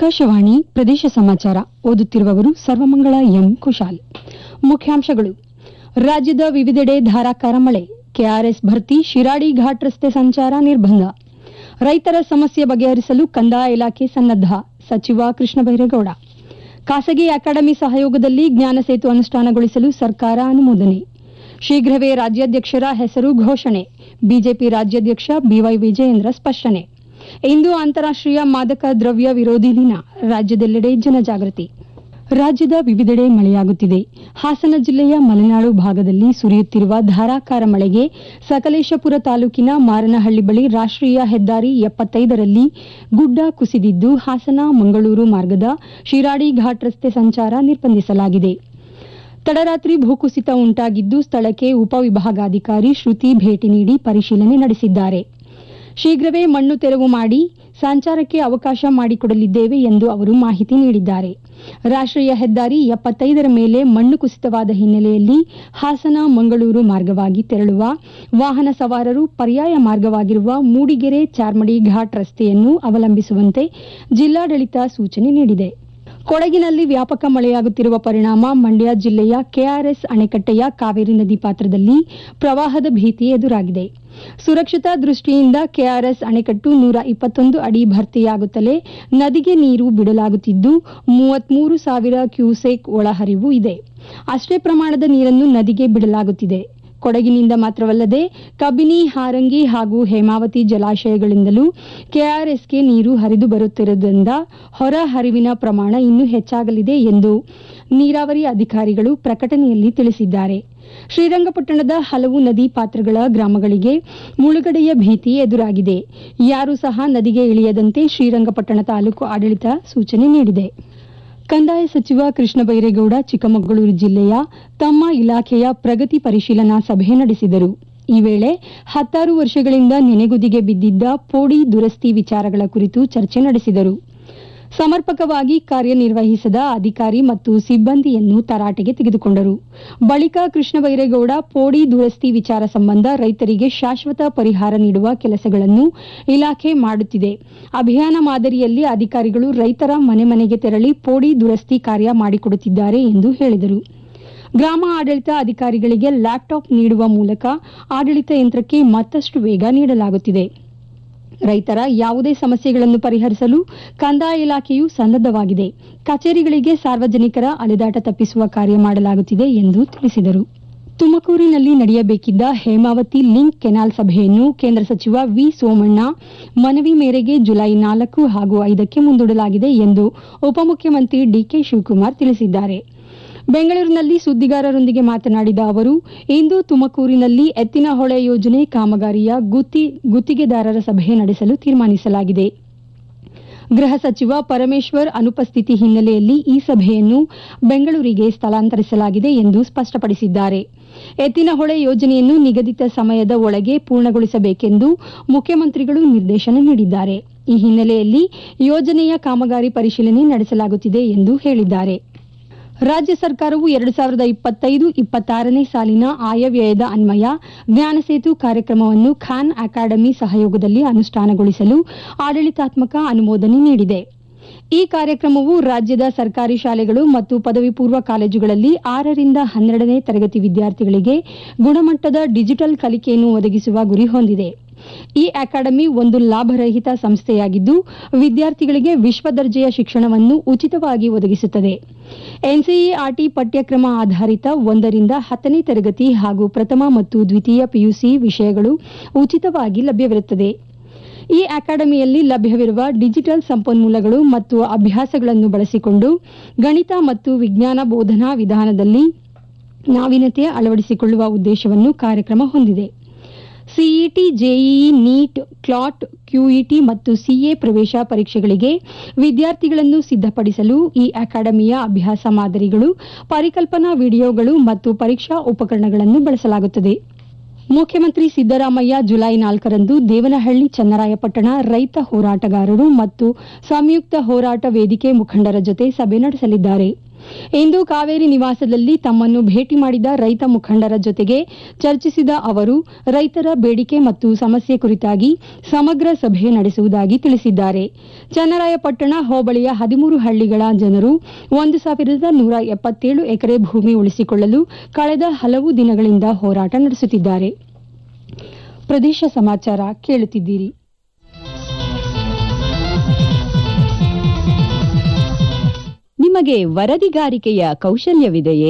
ಆಕಾಶವಾಣಿ ಪ್ರದೇಶ ಸಮಾಚಾರ ಓದುತ್ತಿರುವವರು ಸರ್ವಮಂಗಳ ಎಂ ಕುಶಾಲ್ ಮುಖ್ಯಾಂಶಗಳು ರಾಜ್ಯದ ವಿವಿಧೆಡೆ ಧಾರಾಕಾರ ಮಳೆ ಕೆಆರ್ಎಸ್ ಭರ್ತಿ ಶಿರಾಡಿ ಘಾಟ್ ರಸ್ತೆ ಸಂಚಾರ ನಿರ್ಬಂಧ ರೈತರ ಸಮಸ್ಯೆ ಬಗೆಹರಿಸಲು ಕಂದಾಯ ಇಲಾಖೆ ಸನ್ನದ್ಧ ಸಚಿವ ಕೃಷ್ಣ ಬೈರೇಗೌಡ ಖಾಸಗಿ ಅಕಾಡೆಮಿ ಸಹಯೋಗದಲ್ಲಿ ಜ್ಞಾನ ಸೇತು ಅನುಷ್ಠಾನಗೊಳಿಸಲು ಸರ್ಕಾರ ಅನುಮೋದನೆ ಶೀಘ್ರವೇ ರಾಜ್ಯಾಧ್ಯಕ್ಷರ ಹೆಸರು ಘೋಷಣೆ ಬಿಜೆಪಿ ರಾಜ್ಯಾಧ್ಯಕ್ಷ ಬಿವೈ ವಿಜಯೇಂದ್ರ ಸ್ಪಷ್ಟನೆ ಇಂದು ಅಂತಾರಾಷ್ಟೀಯ ಮಾದಕ ದ್ರವ್ಯ ವಿರೋಧಿ ದಿನ ರಾಜ್ಯದೆಲ್ಲೆಡೆ ಜನಜಾಗೃತಿ ರಾಜ್ಯದ ವಿವಿಧೆಡೆ ಮಳೆಯಾಗುತ್ತಿದೆ ಹಾಸನ ಜಿಲ್ಲೆಯ ಮಲೆನಾಡು ಭಾಗದಲ್ಲಿ ಸುರಿಯುತ್ತಿರುವ ಧಾರಾಕಾರ ಮಳೆಗೆ ಸಕಲೇಶಪುರ ತಾಲೂಕಿನ ಮಾರನಹಳ್ಳಿ ಬಳಿ ರಾಷ್ಟೀಯ ಹೆದ್ದಾರಿ ಎಪ್ಪತ್ತೈದರಲ್ಲಿ ಗುಡ್ಡ ಕುಸಿದಿದ್ದು ಹಾಸನ ಮಂಗಳೂರು ಮಾರ್ಗದ ಶಿರಾಡಿ ಘಾಟ್ ರಸ್ತೆ ಸಂಚಾರ ನಿರ್ಬಂಧಿಸಲಾಗಿದೆ ತಡರಾತ್ರಿ ಭೂಕುಸಿತ ಉಂಟಾಗಿದ್ದು ಸ್ಥಳಕ್ಕೆ ಉಪವಿಭಾಗಾಧಿಕಾರಿ ಶ್ರುತಿ ಭೇಟಿ ನೀಡಿ ಪರಿಶೀಲನೆ ನಡೆಸಿದ್ದಾರೆ ಶೀಘ್ರವೇ ಮಣ್ಣು ತೆರವು ಮಾಡಿ ಸಂಚಾರಕ್ಕೆ ಅವಕಾಶ ಮಾಡಿಕೊಡಲಿದ್ದೇವೆ ಎಂದು ಅವರು ಮಾಹಿತಿ ನೀಡಿದ್ದಾರೆ ರಾಷ್ಟೀಯ ಹೆದ್ದಾರಿ ಎಪ್ಪತ್ತೈದರ ಮೇಲೆ ಮಣ್ಣು ಕುಸಿತವಾದ ಹಿನ್ನೆಲೆಯಲ್ಲಿ ಹಾಸನ ಮಂಗಳೂರು ಮಾರ್ಗವಾಗಿ ತೆರಳುವ ವಾಹನ ಸವಾರರು ಪರ್ಯಾಯ ಮಾರ್ಗವಾಗಿರುವ ಮೂಡಿಗೆರೆ ಚಾರ್ಮಡಿ ಘಾಟ್ ರಸ್ತೆಯನ್ನು ಅವಲಂಬಿಸುವಂತೆ ಜಿಲ್ಲಾಡಳಿತ ಸೂಚನೆ ನೀಡಿದೆ ಕೊಡಗಿನಲ್ಲಿ ವ್ಯಾಪಕ ಮಳೆಯಾಗುತ್ತಿರುವ ಪರಿಣಾಮ ಮಂಡ್ಯ ಜಿಲ್ಲೆಯ ಕೆಆರ್ಎಸ್ ಅಣೆಕಟ್ಟೆಯ ಕಾವೇರಿ ನದಿ ಪಾತ್ರದಲ್ಲಿ ಪ್ರವಾಹದ ಭೀತಿ ಎದುರಾಗಿದೆ ಸುರಕ್ಷತಾ ದೃಷ್ಟಿಯಿಂದ ಕೆಆರ್ಎಸ್ ಅಣೆಕಟ್ಟು ನೂರ ಇಪ್ಪತ್ತೊಂದು ಅಡಿ ಭರ್ತಿಯಾಗುತ್ತಲೇ ನದಿಗೆ ನೀರು ಬಿಡಲಾಗುತ್ತಿದ್ದು ಮೂವತ್ಮೂರು ಸಾವಿರ ಕ್ಯೂಸೆಕ್ ಒಳಹರಿವು ಇದೆ ಅಷ್ಟೇ ಪ್ರಮಾಣದ ನೀರನ್ನು ನದಿಗೆ ಬಿಡಲಾಗುತ್ತಿದೆ ಕೊಡಗಿನಿಂದ ಮಾತ್ರವಲ್ಲದೆ ಕಬಿನಿ ಹಾರಂಗಿ ಹಾಗೂ ಹೇಮಾವತಿ ಜಲಾಶಯಗಳಿಂದಲೂ ಕೆಆರ್ಎಸ್ಗೆ ನೀರು ಹರಿದು ಬರುತ್ತಿರುವುದರಿಂದ ಹೊರ ಹರಿವಿನ ಪ್ರಮಾಣ ಇನ್ನೂ ಹೆಚ್ಚಾಗಲಿದೆ ಎಂದು ನೀರಾವರಿ ಅಧಿಕಾರಿಗಳು ಪ್ರಕಟಣೆಯಲ್ಲಿ ತಿಳಿಸಿದ್ದಾರೆ ಶ್ರೀರಂಗಪಟ್ಟಣದ ಹಲವು ನದಿ ಪಾತ್ರಗಳ ಗ್ರಾಮಗಳಿಗೆ ಮುಳುಗಡೆಯ ಭೀತಿ ಎದುರಾಗಿದೆ ಯಾರೂ ಸಹ ನದಿಗೆ ಇಳಿಯದಂತೆ ಶ್ರೀರಂಗಪಟ್ಟಣ ತಾಲೂಕು ಆಡಳಿತ ಸೂಚನೆ ನೀಡಿದೆ ಕಂದಾಯ ಸಚಿವ ಕೃಷ್ಣ ಬೈರೇಗೌಡ ಚಿಕ್ಕಮಗಳೂರು ಜಿಲ್ಲೆಯ ತಮ್ಮ ಇಲಾಖೆಯ ಪ್ರಗತಿ ಪರಿಶೀಲನಾ ಸಭೆ ನಡೆಸಿದರು ಈ ವೇಳೆ ಹತ್ತಾರು ವರ್ಷಗಳಿಂದ ನೆನೆಗುದಿಗೆ ಬಿದ್ದಿದ್ದ ಪೋಡಿ ದುರಸ್ತಿ ವಿಚಾರಗಳ ಕುರಿತು ಚರ್ಚೆ ನಡೆಸಿದರು ಸಮರ್ಪಕವಾಗಿ ಕಾರ್ಯನಿರ್ವಹಿಸದ ಅಧಿಕಾರಿ ಮತ್ತು ಸಿಬ್ಬಂದಿಯನ್ನು ತರಾಟೆಗೆ ತೆಗೆದುಕೊಂಡರು ಬಳಿಕ ಕೃಷ್ಣ ಬೈರೇಗೌಡ ಪೋಡಿ ದುರಸ್ತಿ ವಿಚಾರ ಸಂಬಂಧ ರೈತರಿಗೆ ಶಾಶ್ವತ ಪರಿಹಾರ ನೀಡುವ ಕೆಲಸಗಳನ್ನು ಇಲಾಖೆ ಮಾಡುತ್ತಿದೆ ಅಭಿಯಾನ ಮಾದರಿಯಲ್ಲಿ ಅಧಿಕಾರಿಗಳು ರೈತರ ಮನೆ ಮನೆಗೆ ತೆರಳಿ ಪೋಡಿ ದುರಸ್ತಿ ಕಾರ್ಯ ಮಾಡಿಕೊಡುತ್ತಿದ್ದಾರೆ ಎಂದು ಹೇಳಿದರು ಗ್ರಾಮ ಆಡಳಿತ ಅಧಿಕಾರಿಗಳಿಗೆ ಲ್ಯಾಪ್ಟಾಪ್ ನೀಡುವ ಮೂಲಕ ಆಡಳಿತ ಯಂತ್ರಕ್ಕೆ ಮತ್ತಷ್ಟು ವೇಗ ನೀಡಲಾಗುತ್ತಿದೆ ರೈತರ ಯಾವುದೇ ಸಮಸ್ಯೆಗಳನ್ನು ಪರಿಹರಿಸಲು ಕಂದಾಯ ಇಲಾಖೆಯು ಸನ್ನದ್ದವಾಗಿದೆ ಕಚೇರಿಗಳಿಗೆ ಸಾರ್ವಜನಿಕರ ಅಲೆದಾಟ ತಪ್ಪಿಸುವ ಕಾರ್ಯ ಮಾಡಲಾಗುತ್ತಿದೆ ಎಂದು ತಿಳಿಸಿದರು ತುಮಕೂರಿನಲ್ಲಿ ನಡೆಯಬೇಕಿದ್ದ ಹೇಮಾವತಿ ಲಿಂಕ್ ಕೆನಾಲ್ ಸಭೆಯನ್ನು ಕೇಂದ್ರ ಸಚಿವ ವಿ ಸೋಮಣ್ಣ ಮನವಿ ಮೇರೆಗೆ ಜುಲೈ ನಾಲ್ಕು ಹಾಗೂ ಐದಕ್ಕೆ ಮುಂದೂಡಲಾಗಿದೆ ಎಂದು ಉಪಮುಖ್ಯಮಂತ್ರಿ ಡಿಕೆ ಶಿವಕುಮಾರ್ ತಿಳಿಸಿದ್ದಾರೆ ಬೆಂಗಳೂರಿನಲ್ಲಿ ಸುದ್ದಿಗಾರರೊಂದಿಗೆ ಮಾತನಾಡಿದ ಅವರು ಇಂದು ತುಮಕೂರಿನಲ್ಲಿ ಎತ್ತಿನಹೊಳೆ ಯೋಜನೆ ಕಾಮಗಾರಿಯ ಗುತ್ತಿ ಗುತ್ತಿಗೆದಾರರ ಸಭೆ ನಡೆಸಲು ತೀರ್ಮಾನಿಸಲಾಗಿದೆ ಗೃಹ ಸಚಿವ ಪರಮೇಶ್ವರ್ ಅನುಪಸ್ಥಿತಿ ಹಿನ್ನೆಲೆಯಲ್ಲಿ ಈ ಸಭೆಯನ್ನು ಬೆಂಗಳೂರಿಗೆ ಸ್ಥಳಾಂತರಿಸಲಾಗಿದೆ ಎಂದು ಸ್ಪಷ್ಟಪಡಿಸಿದ್ದಾರೆ ಎತ್ತಿನಹೊಳೆ ಯೋಜನೆಯನ್ನು ನಿಗದಿತ ಸಮಯದ ಒಳಗೆ ಪೂರ್ಣಗೊಳಿಸಬೇಕೆಂದು ಮುಖ್ಯಮಂತ್ರಿಗಳು ನಿರ್ದೇಶನ ನೀಡಿದ್ದಾರೆ ಈ ಹಿನ್ನೆಲೆಯಲ್ಲಿ ಯೋಜನೆಯ ಕಾಮಗಾರಿ ಪರಿಶೀಲನೆ ನಡೆಸಲಾಗುತ್ತಿದೆ ಎಂದು ಹೇಳಿದ್ದಾರೆ ರಾಜ್ಯ ಸರ್ಕಾರವು ಎರಡು ಸಾವಿರದ ಇಪ್ಪತ್ತೈದು ಇಪ್ಪತ್ತಾರನೇ ಸಾಲಿನ ಆಯವ್ಯಯದ ಅನ್ವಯ ಜ್ಞಾನಸೇತು ಕಾರ್ಯಕ್ರಮವನ್ನು ಖಾನ್ ಅಕಾಡೆಮಿ ಸಹಯೋಗದಲ್ಲಿ ಅನುಷ್ಠಾನಗೊಳಿಸಲು ಆಡಳಿತಾತ್ಮಕ ಅನುಮೋದನೆ ನೀಡಿದೆ ಈ ಕಾರ್ಯಕ್ರಮವು ರಾಜ್ಯದ ಸರ್ಕಾರಿ ಶಾಲೆಗಳು ಮತ್ತು ಪದವಿ ಪೂರ್ವ ಕಾಲೇಜುಗಳಲ್ಲಿ ಆರರಿಂದ ಹನ್ನೆರಡನೇ ತರಗತಿ ವಿದ್ಯಾರ್ಥಿಗಳಿಗೆ ಗುಣಮಟ್ಟದ ಡಿಜಿಟಲ್ ಕಲಿಕೆಯನ್ನು ಒದಗಿಸುವ ಗುರಿ ಹೊಂದಿದೆ ಈ ಅಕಾಡೆಮಿ ಒಂದು ಲಾಭರಹಿತ ಸಂಸ್ಥೆಯಾಗಿದ್ದು ವಿದ್ಯಾರ್ಥಿಗಳಿಗೆ ವಿಶ್ವ ದರ್ಜೆಯ ಶಿಕ್ಷಣವನ್ನು ಉಚಿತವಾಗಿ ಒದಗಿಸುತ್ತದೆ ಎನ್ಸಿಇಆರ್ಟಿ ಪಠ್ಯಕ್ರಮ ಆಧಾರಿತ ಒಂದರಿಂದ ಹತ್ತನೇ ತರಗತಿ ಹಾಗೂ ಪ್ರಥಮ ಮತ್ತು ದ್ವಿತೀಯ ಪಿಯುಸಿ ವಿಷಯಗಳು ಉಚಿತವಾಗಿ ಲಭ್ಯವಿರುತ್ತದೆ ಈ ಅಕಾಡೆಮಿಯಲ್ಲಿ ಲಭ್ಯವಿರುವ ಡಿಜಿಟಲ್ ಸಂಪನ್ಮೂಲಗಳು ಮತ್ತು ಅಭ್ಯಾಸಗಳನ್ನು ಬಳಸಿಕೊಂಡು ಗಣಿತ ಮತ್ತು ವಿಜ್ಞಾನ ಬೋಧನಾ ವಿಧಾನದಲ್ಲಿ ನಾವೀನ್ಯತೆ ಅಳವಡಿಸಿಕೊಳ್ಳುವ ಉದ್ದೇಶವನ್ನು ಕಾರ್ಯಕ್ರಮ ಹೊಂದಿದೆ CET JEE NEET CLAT CUET ಮತ್ತು ಸಿಎ ಪ್ರವೇಶ ಪರೀಕ್ಷೆಗಳಿಗೆ ವಿದ್ಯಾರ್ಥಿಗಳನ್ನು ಸಿದ್ಧಪಡಿಸಲು ಈ ಅಕಾಡೆಮಿಯ ಅಭ್ಯಾಸ ಮಾದರಿಗಳು ಪರಿಕಲ್ಪನಾ ವಿಡಿಯೋಗಳು ಮತ್ತು ಪರೀಕ್ಷಾ ಉಪಕರಣಗಳನ್ನು ಬಳಸಲಾಗುತ್ತದೆ ಮುಖ್ಯಮಂತ್ರಿ ಸಿದ್ದರಾಮಯ್ಯ ಜುಲೈ ನಾಲ್ಕರಂದು ದೇವನಹಳ್ಳಿ ಚನ್ನರಾಯಪಟ್ಟಣ ರೈತ ಹೋರಾಟಗಾರರು ಮತ್ತು ಸಂಯುಕ್ತ ಹೋರಾಟ ವೇದಿಕೆ ಮುಖಂಡರ ಜೊತೆ ಸಭೆ ನಡೆಸಲಿದ್ದಾರೆ ಇಂದು ಕಾವೇರಿ ನಿವಾಸದಲ್ಲಿ ತಮ್ಮನ್ನು ಭೇಟಿ ಮಾಡಿದ ರೈತ ಮುಖಂಡರ ಜೊತೆಗೆ ಚರ್ಚಿಸಿದ ಅವರು ರೈತರ ಬೇಡಿಕೆ ಮತ್ತು ಸಮಸ್ಯೆ ಕುರಿತಾಗಿ ಸಮಗ್ರ ಸಭೆ ನಡೆಸುವುದಾಗಿ ತಿಳಿಸಿದ್ದಾರೆ ಚನ್ನರಾಯಪಟ್ಟಣ ಹೋಬಳಿಯ ಹದಿಮೂರು ಹಳ್ಳಿಗಳ ಜನರು ಒಂದು ಸಾವಿರದ ನೂರ ಎಪ್ಪತ್ತೇಳು ಎಕರೆ ಭೂಮಿ ಉಳಿಸಿಕೊಳ್ಳಲು ಕಳೆದ ಹಲವು ದಿನಗಳಿಂದ ಹೋರಾಟ ನಡೆಸುತ್ತಿದ್ದಾರೆ ಪ್ರದೇಶ ಸಮಾಚಾರ ಕೇಳುತ್ತಿದ್ದೀರಿ ನಿಮಗೆ ವರದಿಗಾರಿಕೆಯ ಕೌಶಲ್ಯವಿದೆಯೇ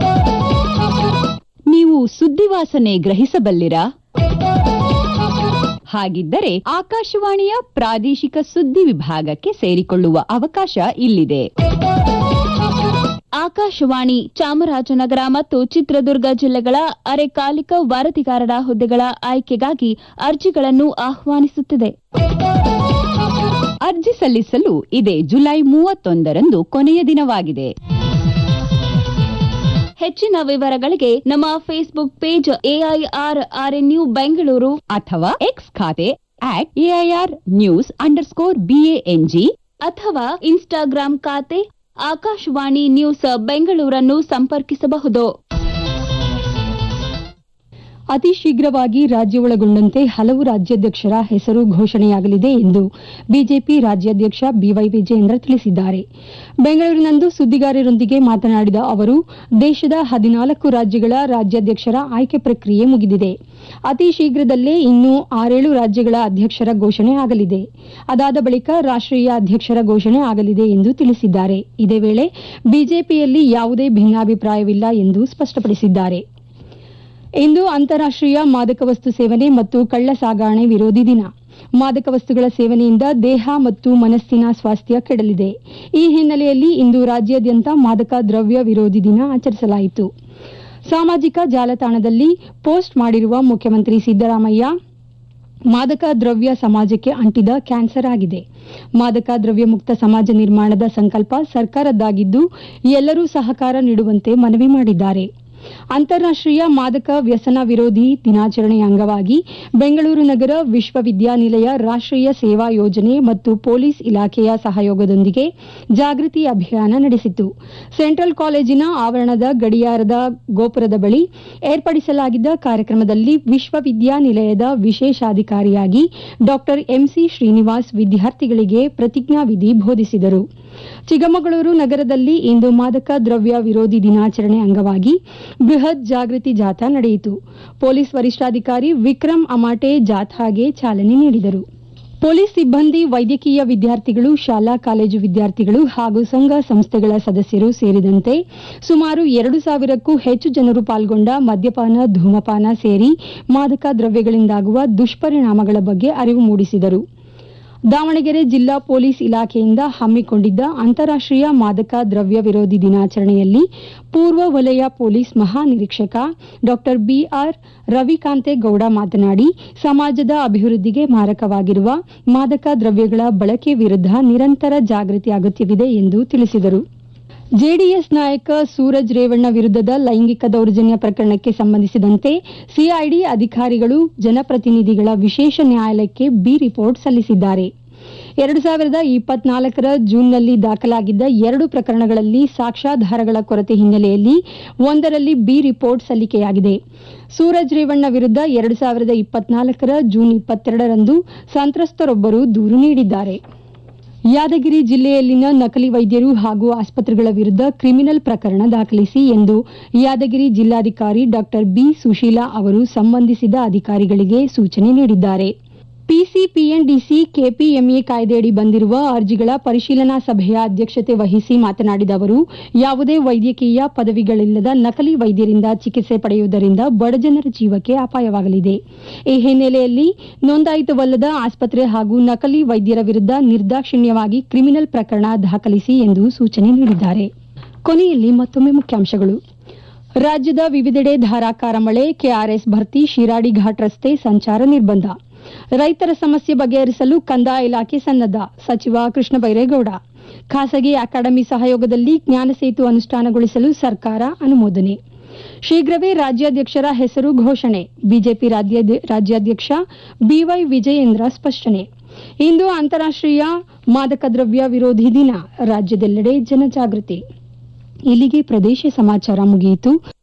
ನೀವು ಸುದ್ದಿವಾಸನೆ ಗ್ರಹಿಸಬಲ್ಲಿರಾ ಹಾಗಿದ್ದರೆ ಆಕಾಶವಾಣಿಯ ಪ್ರಾದೇಶಿಕ ಸುದ್ದಿ ವಿಭಾಗಕ್ಕೆ ಸೇರಿಕೊಳ್ಳುವ ಅವಕಾಶ ಇಲ್ಲಿದೆ ಆಕಾಶವಾಣಿ ಚಾಮರಾಜನಗರ ಮತ್ತು ಚಿತ್ರದುರ್ಗ ಜಿಲ್ಲೆಗಳ ಅರೆಕಾಲಿಕ ವರದಿಗಾರರ ಹುದ್ದೆಗಳ ಆಯ್ಕೆಗಾಗಿ ಅರ್ಜಿಗಳನ್ನು ಆಹ್ವಾನಿಸುತ್ತಿದೆ ಅರ್ಜಿ ಸಲ್ಲಿಸಲು ಇದೇ ಜುಲೈ ಮೂವತ್ತೊಂದರಂದು ಕೊನೆಯ ದಿನವಾಗಿದೆ ಹೆಚ್ಚಿನ ವಿವರಗಳಿಗೆ ನಮ್ಮ Facebook page AIR RNU Bengaluru ಅಥವಾ ಎಕ್ಸ್ ಖಾತೆ at AIR news underscore BANG ಅಥವಾ ಇನ್ಸ್ಟಾಗ್ರಾಂ ಖಾತೆ ಆಕಾಶವಾಣಿ ನ್ಯೂಸ್ ಬೆಂಗಳೂರನ್ನು ಸಂಪರ್ಕಿಸಬಹುದು ಅತಿ ಶೀಘ್ರವಾಗಿ ರಾಜ್ಯ ಒಳಗೊಂಡಂತೆ ಹಲವು ರಾಜ್ಯಾಧ್ಯಕ್ಷರ ಹೆಸರು ಘೋಷಣೆಯಾಗಲಿದೆ ಎಂದು ಬಿಜೆಪಿ ರಾಜ್ಯಾಧ್ಯಕ್ಷ ಬಿವೈ ವಿಜಯೇಂದ್ರ ತಿಳಿಸಿದ್ದಾರೆ ಬೆಂಗಳೂರಿನಂದು ಸುದ್ದಿಗಾರರೊಂದಿಗೆ ಮಾತನಾಡಿದ ಅವರು ದೇಶದ ಹದಿನಾಲ್ಕು ರಾಜ್ಯಗಳ ರಾಜ್ಯಾಧ್ಯಕ್ಷರ ಆಯ್ಕೆ ಪ್ರಕ್ರಿಯೆ ಮುಗಿದಿದೆ ಅತಿ ಶೀಘ್ರದಲ್ಲೇ ಇನ್ನೂ ಆರೇಳು ರಾಜ್ಯಗಳ ಅಧ್ಯಕ್ಷರ ಘೋಷಣೆ ಆಗಲಿದೆ ಅದಾದ ಬಳಿಕ ರಾಷ್ಟ್ರೀಯ ಅಧ್ಯಕ್ಷರ ಘೋಷಣೆ ಆಗಲಿದೆ ಎಂದು ತಿಳಿಸಿದ್ದಾರೆ ಇದೇ ವೇಳೆ ಬಿಜೆಪಿಯಲ್ಲಿ ಯಾವುದೇ ಭಿನ್ನಾಭಿಪ್ರಾಯವಿಲ್ಲ ಎಂದು ಸ್ಪಷ್ಟಪಡಿಸಿದ್ದಾರೆ ಇಂದು ಅಂತಾರಾಷ್ಟೀಯ ಮಾದಕ ವಸ್ತು ಸೇವನೆ ಮತ್ತು ಕಳ್ಳ ಸಾಗಾಣೆ ವಿರೋಧಿ ದಿನ ಮಾದಕ ವಸ್ತುಗಳ ಸೇವನೆಯಿಂದ ದೇಹ ಮತ್ತು ಮನಸ್ಸಿನ ಸ್ವಾಸ್ಥ್ಯ ಕೆಡಲಿದೆ ಈ ಹಿನ್ನೆಲೆಯಲ್ಲಿ ಇಂದು ರಾಜ್ಯಾದ್ಯಂತ ಮಾದಕ ದ್ರವ್ಯ ವಿರೋಧಿ ದಿನ ಆಚರಿಸಲಾಯಿತು ಸಾಮಾಜಿಕ ಜಾಲತಾಣದಲ್ಲಿ ಪೋಸ್ಟ್ ಮಾಡಿರುವ ಮುಖ್ಯಮಂತ್ರಿ ಸಿದ್ದರಾಮಯ್ಯ ಮಾದಕ ದ್ರವ್ಯ ಸಮಾಜಕ್ಕೆ ಅಂಟಿದ ಕ್ಯಾನ್ಸರ್ ಆಗಿದೆ ಮಾದಕ ದ್ರವ್ಯ ಮುಕ್ತ ಸಮಾಜ ನಿರ್ಮಾಣದ ಸಂಕಲ್ಪ ಸರ್ಕಾರದ್ದಾಗಿದ್ದು ಎಲ್ಲರೂ ಸಹಕಾರ ನೀಡುವಂತೆ ಮನವಿ ಮಾಡಿದ್ದಾರೆ ಅಂತಾರಾಷ್ಟೀಯ ಮಾದಕ ವ್ಯಸನ ವಿರೋಧಿ ದಿನಾಚರಣೆಯ ಅಂಗವಾಗಿ ಬೆಂಗಳೂರು ನಗರ ವಿಶ್ವವಿದ್ಯಾನಿಲಯ ರಾಷ್ಟ್ರೀಯ ಸೇವಾ ಯೋಜನೆ ಮತ್ತು ಪೊಲೀಸ್ ಇಲಾಖೆಯ ಸಹಯೋಗದೊಂದಿಗೆ ಜಾಗೃತಿ ಅಭಿಯಾನ ನಡೆಸಿತು ಸೆಂಟ್ರಲ್ ಕಾಲೇಜಿನ ಆವರಣದ ಗಡಿಯಾರದ ಗೋಪುರದ ಬಳಿ ಏರ್ಪಡಿಸಲಾಗಿದ್ದ ಕಾರ್ಯಕ್ರಮದಲ್ಲಿ ವಿಶ್ವವಿದ್ಯಾನಿಲಯದ ವಿಶೇಷಾಧಿಕಾರಿಯಾಗಿ ಡಾ ಎಂಸಿ ಶ್ರೀನಿವಾಸ್ ವಿದ್ಯಾರ್ಥಿಗಳಿಗೆ ಪ್ರತಿಜ್ಞಾವಿಧಿ ಬೋಧಿಸಿದರು ಚಿಕ್ಕಮಗಳೂರು ನಗರದಲ್ಲಿ ಇಂದು ಮಾದಕ ದ್ರವ್ಯ ವಿರೋಧಿ ದಿನಾಚರಣೆ ಅಂಗವಾಗಿ ಬೃಹತ್ ಜಾಗೃತಿ ಜಾಥಾ ನಡೆಯಿತು ಪೊಲೀಸ್ ವರಿಷ್ಠಾಧಿಕಾರಿ ವಿಕ್ರಮ್ ಅಮಾಟೆ ಜಾಥಾಗೆ ಚಾಲನೆ ನೀಡಿದರು ಪೊಲೀಸ್ ಸಿಬ್ಬಂದಿ ವೈದ್ಯಕೀಯ ವಿದ್ಯಾರ್ಥಿಗಳು ಶಾಲಾ ಕಾಲೇಜು ವಿದ್ಯಾರ್ಥಿಗಳು ಹಾಗೂ ಸಂಘ ಸಂಸ್ಥೆಗಳ ಸದಸ್ಯರು ಸೇರಿದಂತೆ ಸುಮಾರು ಎರಡು ಸಾವಿರಕ್ಕೂ ಹೆಚ್ಚು ಜನರು ಪಾಲ್ಗೊಂಡ ಮದ್ಯಪಾನ ಧೂಮಪಾನ ಸೇರಿ ಮಾದಕ ದ್ರವ್ಯಗಳಿಂದಾಗುವ ದುಷ್ಪರಿಣಾಮಗಳ ಬಗ್ಗೆ ಅರಿವು ಮೂಡಿಸಿದರು ದಾವಣಗೆರೆ ಜಿಲ್ಲಾ ಪೊಲೀಸ್ ಇಲಾಖೆಯಿಂದ ಹಮ್ಮಿಕೊಂಡಿದ್ದ ಅಂತಾರಾಷ್ಟೀಯ ಮಾದಕ ದ್ರವ್ಯ ವಿರೋಧಿ ದಿನಾಚರಣೆಯಲ್ಲಿ ಪೂರ್ವ ವಲಯ ಪೊಲೀಸ್ ಮಹಾನಿರೀಕ್ಷಕ ಡಾ ಬಿಆರ್ ರವಿಕಾಂತೇಗೌಡ ಮಾತನಾಡಿ ಸಮಾಜದ ಅಭಿವೃದ್ಧಿಗೆ ಮಾರಕವಾಗಿರುವ ಮಾದಕ ದ್ರವ್ಯಗಳ ಬಳಕೆ ವಿರುದ್ಧ ನಿರಂತರ ಜಾಗೃತಿ ಅಗತ್ಯವಿದೆ ಎಂದು ತಿಳಿಸಿದರು ಜೆಡಿಎಸ್ ನಾಯಕ ಸೂರಜ್ ರೇವಣ್ಣ ವಿರುದ್ಧದ ಲೈಂಗಿಕ ದೌರ್ಜನ್ಯ ಪ್ರಕರಣಕ್ಕೆ ಸಂಬಂಧಿಸಿದಂತೆ ಸಿಐಡಿ ಅಧಿಕಾರಿಗಳು ಜನಪ್ರತಿನಿಧಿಗಳ ವಿಶೇಷ ನ್ಯಾಯಾಲಯಕ್ಕೆ ಬಿ ರಿಪೋರ್ಟ್ ಸಲ್ಲಿಸಿದ್ದಾರೆ ಎರಡು ಸಾವಿರದ ಇಪ್ಪತ್ನಾಲ್ಕರ ಜೂನ್ನಲ್ಲಿ ದಾಖಲಾಗಿದ್ದ ಎರಡು ಪ್ರಕರಣಗಳಲ್ಲಿ ಸಾಕ್ಷ್ಯಾಧಾರಗಳ ಕೊರತೆ ಹಿನ್ನೆಲೆಯಲ್ಲಿ ಒಂದರಲ್ಲಿ ಬಿ ರಿಪೋರ್ಟ್ ಸಲ್ಲಿಕೆಯಾಗಿದೆ ಸೂರಜ್ ರೇವಣ್ಣ ವಿರುದ್ಧ ಎರಡು ಸಾವಿರದ ಇಪ್ಪತ್ನಾಲ್ಕರ ಜೂನ್ ಇಪ್ಪತ್ತೆರಡರಂದು ಸಂತ್ರಸ್ತರೊಬ್ಬರು ದೂರು ನೀಡಿದ್ದಾರೆ ಯಾದಗಿರಿ ಜಿಲ್ಲೆಯಲ್ಲಿನ ನಕಲಿ ವೈದ್ಯರು ಹಾಗೂ ಆಸ್ಪತ್ರೆಗಳ ವಿರುದ್ಧ ಕ್ರಿಮಿನಲ್ ಪ್ರಕರಣ ದಾಖಲಿಸಿ ಎಂದು ಯಾದಗಿರಿ ಜಿಲ್ಲಾಧಿಕಾರಿ ಡಾ ಬಿ ಸುಶೀಲಾ ಅವರು ಸಂಬಂಧಿಸಿದ ಅಧಿಕಾರಿಗಳಿಗೆ ಸೂಚನೆ ನೀಡಿದ್ದಾರೆ ಪಿಸಿಪಿಎನ್ಡಿಸಿ ಕೆಪಿಎಂಎ ಕಾಯ್ದೆಯಡಿ ಬಂದಿರುವ ಅರ್ಜಿಗಳ ಪರಿಶೀಲನಾ ಸಭೆಯ ಅಧ್ಯಕ್ಷತೆ ವಹಿಸಿ ಮಾತನಾಡಿದ ಅವರು ಯಾವುದೇ ವೈದ್ಯಕೀಯ ಪದವಿಗಳಿಲ್ಲದ ನಕಲಿ ವೈದ್ಯರಿಂದ ಚಿಕಿತ್ಸೆ ಪಡೆಯುವುದರಿಂದ ಬಡಜನರ ಜೀವಕ್ಕೆ ಅಪಾಯವಾಗಲಿದೆ ಈ ಹಿನ್ನೆಲೆಯಲ್ಲಿ ನೋಂದಾಯಿತವಲ್ಲದ ಆಸ್ಪತ್ರೆ ಹಾಗೂ ನಕಲಿ ವೈದ್ಯರ ವಿರುದ್ಧ ನಿರ್ದಾಕ್ಷಿಣ್ಯವಾಗಿ ಕ್ರಿಮಿನಲ್ ಪ್ರಕರಣ ದಾಖಲಿಸಿ ಎಂದು ಸೂಚನೆ ನೀಡಿದ್ದಾರೆ ಕೊನೆಯಲ್ಲಿ ಮತ್ತೊಮ್ಮೆ ಮುಖ್ಯಾಂಶಗಳು ರಾಜ್ಯದ ವಿವಿಧೆಡೆ ಧಾರಾಕಾರ ಮಳೆ ಕೆಆರ್ಎಸ್ ಭರ್ತಿ ಶಿರಾಡಿ ಘಾಟ್ ರಸ್ತೆ ಸಂಚಾರ ನಿರ್ಬಂಧ ರೈತರ ಸಮಸ್ಯೆ ಬಗೆಹರಿಸಲು ಕಂದಾಯ ಇಲಾಖೆ ಸನ್ನದ್ಧ ಸಚಿವ ಕೃಷ್ಣ ಬೈರೇಗೌಡ ಖಾಸಗಿ ಅಕಾಡೆಮಿ ಸಹಯೋಗದಲ್ಲಿ ಜ್ಞಾನ ಸೇತು ಅನುಷ್ಠಾನಗೊಳಿಸಲು ಸರ್ಕಾರ ಅನುಮೋದನೆ ಶೀಘ್ರವೇ ರಾಜ್ಯಾಧ್ಯಕ್ಷರ ಹೆಸರು ಘೋಷಣೆ ಬಿಜೆಪಿ ರಾಜ್ಯಾಧ್ಯ- ರಾಜ್ಯಾಧ್ಯಕ್ಷ ಬಿವೈ ವಿಜಯೇಂದ್ರ ಸ್ಪಷ್ಟನೆ ಇಂದು ಅಂತಾರಾಷ್ಟೀಯ ಮಾದಕ ದ್ರವ್ಯ ವಿರೋಧಿ ದಿನ ರಾಜ್ಯದೆಲ್ಲೆಡೆ ಜನಜಾಗೃತಿ ಇಲ್ಲಿಗೆ ಪ್ರದೇಶ ಸಮಾಚಾರ ಮುಗಿಯಿತು